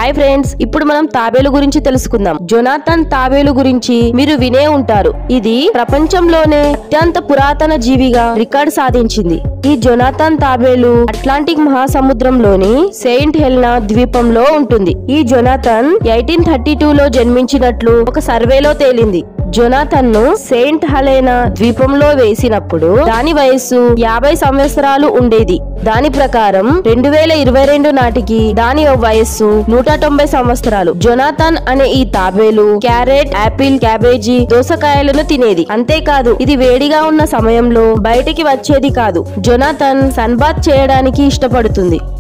hi friends ఇప్పుడు మనం తాబేలు గురించి తెలుసుకుందాం జొనాథన్ తాబేలు గురించి మీరు వినే ఉంటారు ఇది ప్రపంచంలోనే అత్యంత పురాతన జీవిగా రికార్డ్ సాధించింది ఈ జొనాథన్ తాబేలు అట్లాంటిక్ మహాసముద్రంలోని సెయింట్ హెల్నా ద్వీపంలో ఉంటుంది ఈ జొనాథన్ ఎయిటీన్ థర్టీ లో జన్మించినట్లు ఒక సర్వేలో తేలింది జొనాథన్ ను సెయింట్ హలేనా ద్వీపంలో వేసినప్పుడు దాని వయస్సు యాభై సంవత్సరాలు ఉండేది దాని ప్రకారం రెండు వేల ఇరవై రెండు నాటికి దాని వయస్సు నూట తొంభై సంవత్సరాలు జొనాథన్ అనే ఈ తాబేలు క్యారెట్ యాపిల్ క్యాబేజీ దోసకాయలను తినేది అంతేకాదు ఇది వేడిగా ఉన్న సమయంలో బయటికి వచ్చేది కాదు జొనాథన్ సన్బాత్ చేయడానికి ఇష్టపడుతుంది